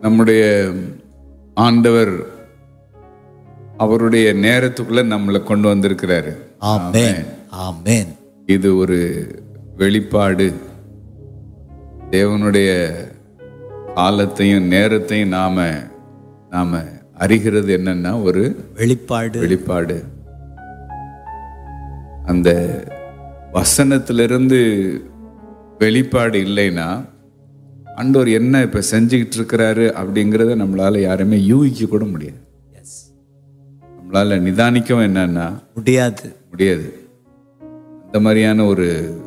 நம்முடைய ஆண்டவர் அவருடைய நேரத்துக்குள்ள நம்மளை கொண்டு வந்திருக்கிறாரு ஆமென் ஆமென் இது ஒரு வெளிப்பாடு தேவனுடைய காலத்தையும் நேரத்தையும் நாம நாம அறிகிறது என்னன்னா ஒரு வெளிப்பாடு வெளிப்பாடு அந்த வசனத்திலிருந்து வெளிப்பாடு இல்லைன்னா ஆண்டவர் என்ன இப்ப செஞ்சுக்கிட்டு இருக்கிறாரு அப்படிங்கிறத நம்மளால யாருமே யூகிக்க கூட முடியாது எஸ் நம்மளால நிதானிக்கவும் என்னன்னா முடியாது முடியாது அந்த மாதிரியான ஒரு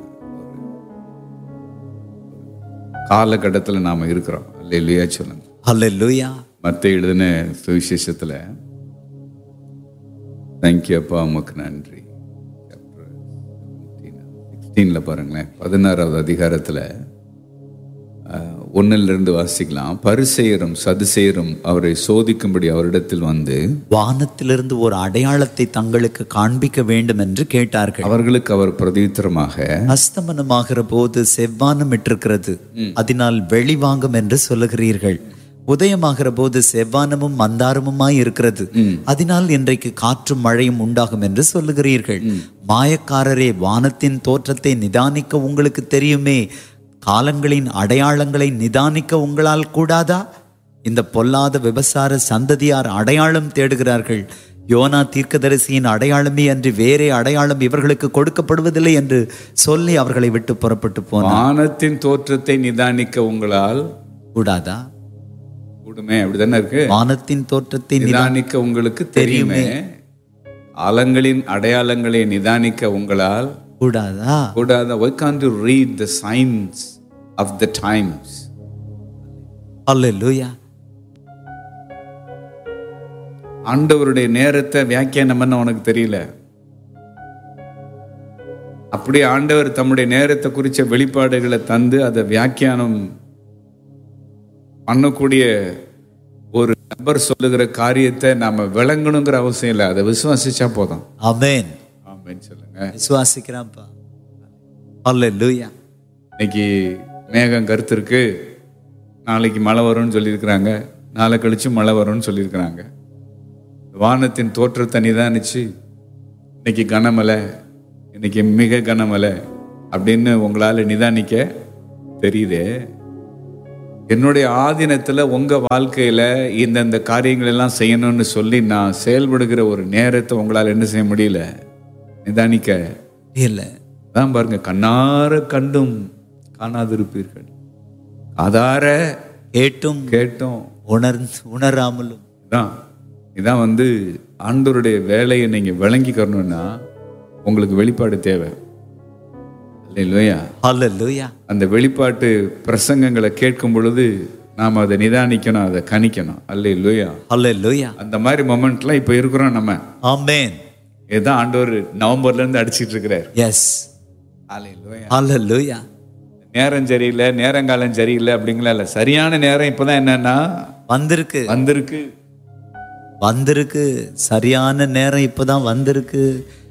காலகட்டத்தில் நாம் இருக்கிறோம் இல்லை இல்லையா சொல்லுங்க ஹalleluya மற்ற எழுதின சுவிசேஷத்தில் தேங்க்யூ அப்பா உமக்கு நன்றி சிக்ஸ்டீனில் பாருங்களேன் பதினாறாவது அதிகாரத்தில் ஒன்னிலிருந்து வாசிக்கலாம் பரிசெயரும் சதுசெயரும் அவரை சோதிக்கும்படி அவரிடத்தில் வந்து வானத்திலிருந்து ஒரு அடையாளத்தை தங்களுக்கு காண்பிக்க வேண்டும் என்று கேட்டார்கள் அவர்களுக்கு அவர் பிரதியுத்தரமாக அஸ்தமனமாகிற போது செவ்வானம் இட்டிருக்கிறது அதனால் வெளிவாங்கும் என்று சொல்லுகிறீர்கள் உதயமாகிற போது செவ்வானமும் மந்தாரமுமாய் இருக்கிறது அதனால் இன்றைக்கு காற்றும் மழையும் உண்டாகும் என்று சொல்லுகிறீர்கள் மாயக்காரரே வானத்தின் தோற்றத்தை நிதானிக்க உங்களுக்கு தெரியுமே காலங்களின் அடையாளங்களை நிதானிக்க உங்களால் கூடாதா இந்த பொல்லாத விபசார சந்ததியார் அடையாளம் தேடுகிறார்கள் யோனா தீர்க்கதரிசியின் அடையாளமே அன்றி வேறே அடையாளம் இவர்களுக்கு கொடுக்கப்படுவதில்லை என்று சொல்லி அவர்களை விட்டு புறப்பட்டு போனார் வானத்தின் தோற்றத்தை நிதானிக்க உங்களால் கூடாதா கூடுமே அப்படிதானே இருக்கு வானத்தின் தோற்றத்தை நிதா- நிதானிக்க உங்களுக்கு தெரியுமே காலங்களின் அடையாளங்களை நிதானிக்க உங்களால் கூடாதா கூடாத why can to read the signs of the times அல்லேலூயா ஆண்டவருடைய நேரத்தை வியாக்கியானம் பண்ண உனக்கு தெரியல அப்படியே ஆண்டவர் தம்முடைய நேரத்தை குறித்த வெளிப்பாடுகளை தந்து அதை வியாக்கியானம் பண்ணக்கூடிய ஒரு நபர் சொல்லுகிற காரியத்தை நாம விளங்கணுங்கிற அவசியம் இல்லை அதை விசுவாசிச்சா போதும் அமேன் ஆமென்னு சொல்லுங்க விசுவாசிக்கிறான்ப்பா அல்லேலூயா இன்னைக்கு மேகம் கருத்து இருக்கு நாளைக்கு மழை வரும்னு சொல்லியிருக்கிறாங்க நாளை கழிச்சு மழை வரும்னு சொல்லியிருக்கிறாங்க வானத்தின் தோற்றத்தை நிதானிச்சு இன்னைக்கு கனமழை இன்னைக்கு மிக கனமழை அப்படின்னு உங்களால நிதானிக்க தெரியுதே என்னுடைய ஆதீனத்துல உங்க வாழ்க்கையில இந்தந்த காரியங்கள் எல்லாம் செய்யணும்னு சொல்லி நான் செயல்படுகிற ஒரு நேரத்தை உங்களால என்ன செய்ய முடியல நிதானிக்க இல்ல அதான் பாருங்க கண்ணார கண்டும் காணாதிருப்பீர்கள் காதார கேட்டும் கேட்டோம் உணர்ந்து உணராமலும் இதான் இதான் வந்து ஆண்டவருடைய வேலையை நீங்க விளங்கிக்கணும்னா உங்களுக்கு வெளிப்பாடு தேவை இல்லையா அல்லேலூயா அந்த வெளிப்பாட்டு பிரசங்கங்களை கேட்கும் பொழுது நாம் அதை நிதானிக்கணும் அதை கணிக்கணும் அல்ல இல்லையா அல்லேலூயா அந்த மாதிரி மொமெண்ட்லாம் இப்போ இருக்கிறோம் நம்ம ஆமென் இதுதான் ஆண்டவர் நவம்பர்ல இருந்து அடிச்சிட்டு இருக்கிறார் எஸ் அல்ல அல்லேலூயா நேரம் சரியில்லை நேரங்காலம் சரியில்லை அப்படிங்களா இல்லை சரியான நேரம் இப்போதான் என்னன்னா வந்திருக்கு வந்திருக்கு வந்திருக்கு சரியான நேரம் இப்பதான் வந்திருக்கு